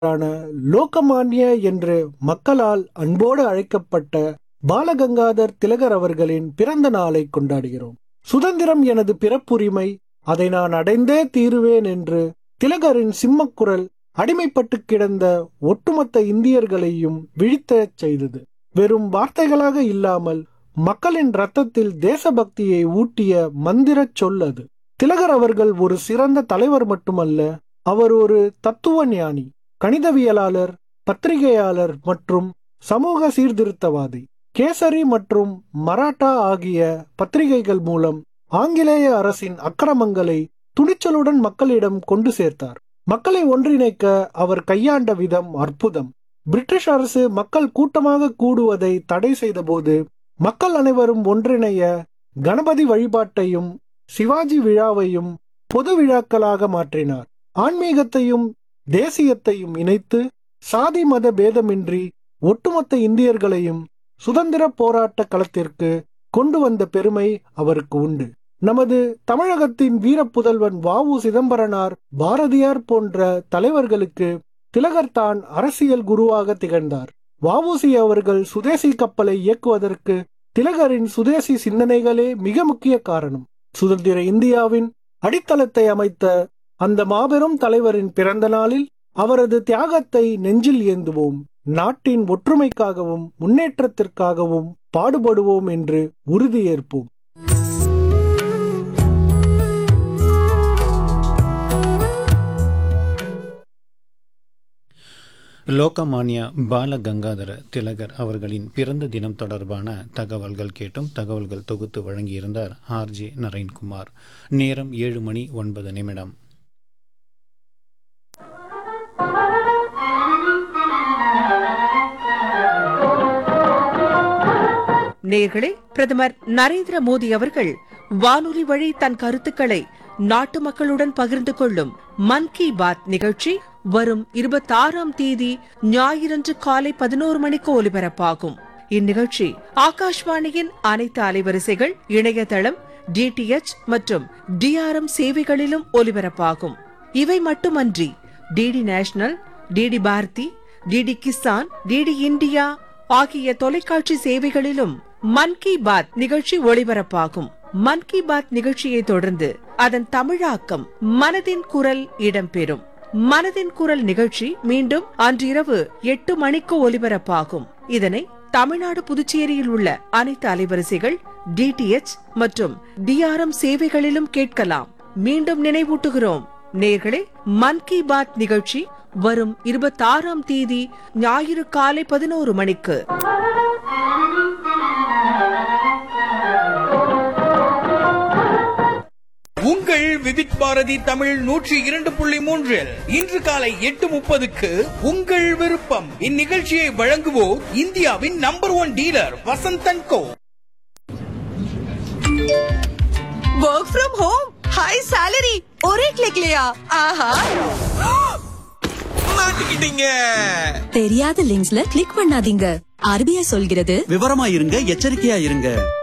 ஆன லோகமான்ய என்று மக்களால் அன்போடு அழைக்கப்பட்ட பாலகங்காதர் திலகர் அவர்களின் பிறந்த நாளை கொண்டாடுகிறோம் சுதந்திரம் எனது பிறப்புரிமை அதை நான் அடைந்தே தீருவேன் என்று திலகரின் சிம்மக்குரல் அடிமைப்பட்டு கிடந்த ஒட்டுமொத்த இந்தியர்களையும் விழித்தெழச் செய்தது வெறும் வார்த்தைகளாக இல்லாமல் மக்களின் ரத்தத்தில் தேசபக்தியை ஊட்டிய மந்திரச் சொல் அது திலகர் அவர்கள் ஒரு சிறந்த தலைவர் மட்டுமல்ல அவர் ஒரு தத்துவ ஞானி கணிதவியலாளர் பத்திரிகையாளர் மற்றும் சமூக சீர்திருத்தவாதி கேசரி மற்றும் மராட்டா ஆகிய பத்திரிகைகள் மூலம் ஆங்கிலேய அரசின் அக்கிரமங்களை துணிச்சலுடன் மக்களிடம் கொண்டு சேர்த்தார் மக்களை ஒன்றிணைக்க அவர் கையாண்ட விதம் அற்புதம் பிரிட்டிஷ் அரசு மக்கள் கூட்டமாக கூடுவதை தடை செய்தபோது மக்கள் அனைவரும் ஒன்றிணைய கணபதி வழிபாட்டையும் சிவாஜி விழாவையும் பொது விழாக்களாக மாற்றினார் ஆன்மீகத்தையும் தேசியத்தையும் இணைத்து சாதி மத பேதமின்றி ஒட்டுமொத்த இந்தியர்களையும் சுதந்திர போராட்ட களத்திற்கு கொண்டு வந்த பெருமை அவருக்கு உண்டு நமது தமிழகத்தின் வீரப்புதல்வன் வாவு சிதம்பரனார் பாரதியார் போன்ற தலைவர்களுக்கு திலகர் தான் அரசியல் குருவாக திகழ்ந்தார் வாவுசி அவர்கள் சுதேசி கப்பலை இயக்குவதற்கு திலகரின் சுதேசி சிந்தனைகளே மிக முக்கிய காரணம் சுதந்திர இந்தியாவின் அடித்தளத்தை அமைத்த அந்த மாபெரும் தலைவரின் பிறந்த நாளில் அவரது தியாகத்தை நெஞ்சில் ஏந்துவோம் நாட்டின் ஒற்றுமைக்காகவும் முன்னேற்றத்திற்காகவும் பாடுபடுவோம் என்று உறுதியேற்போம் லோகமானியா பால கங்காதர திலகர் அவர்களின் பிறந்த தினம் தொடர்பான தகவல்கள் கேட்டும் தகவல்கள் தொகுத்து வழங்கியிருந்தார் ஆர்ஜே நரேன்குமார் நேரம் ஏழு மணி ஒன்பது நிமிடம் நேர்களே பிரதமர் நரேந்திர மோடி அவர்கள் வானொலி வழி தன் கருத்துக்களை நாட்டு மக்களுடன் பகிர்ந்து கொள்ளும் மன் கி பாத் நிகழ்ச்சி வரும் இருபத்தாறாம் தேதி ஞாயிறன்று காலை பதினோரு மணிக்கு ஒலிபரப்பாகும் இந்நிகழ்ச்சி ஆகாஷ்வாணியின் அனைத்து அலைவரிசைகள் இணையதளம் டிடிஎச் மற்றும் டிஆர்எம் சேவைகளிலும் ஒலிபரப்பாகும் இவை மட்டுமன்றி DD National DD Bharati DD Kisan DD India ஆகிய தொலைக்காட்சி சேவைகளிலும் மன் கி பாத் நிகழ்ச்சி ஒளிபரப்பாகும் மன் கி பாத் நிகழ்ச்சியை தொடர்ந்து அதன் தமிழாக்கம் மனதின் குரல் இடம்பெறும் மனதின் குரல் நிகழ்ச்சி மீண்டும் அன்றிரவு எட்டு மணிக்கு ஒலிபரப்பாகும் இதனை தமிழ்நாடு புதுச்சேரியில் உள்ள அனைத்து அலைவரிசைகள் டிடிஎச் மற்றும் டிஆர்எம் சேவைகளிலும் கேட்கலாம் மீண்டும் நினைவூட்டுகிறோம் நேர்களே மன் கி பாத் நிகழ்ச்சி வரும் இருபத்தாறாம் தேதி ஞாயிறு காலை பதினோரு மணிக்கு உங்கள் விதிட் பாரதி தமிழ் நூற்றி இரண்டு புள்ளி மூன்றில் இன்று காலை எட்டு முப்பதுக்கு உங்கள் விருப்பம் இந்நிகழ்ச்சியை வழங்குவோர் இந்தியாவின் number one dealer Vasanthan co work from home high salary और एक क्लिक लिया ஆஹா மாட்டிக்கிட்டீங்க தெரியாத லிங்க்ஸ்ல கிளிக் பண்ணாதீங்க ஆர்பிஐ சொல்கிறது விவரமா இருங்க எச்சரிக்கையா இருங்க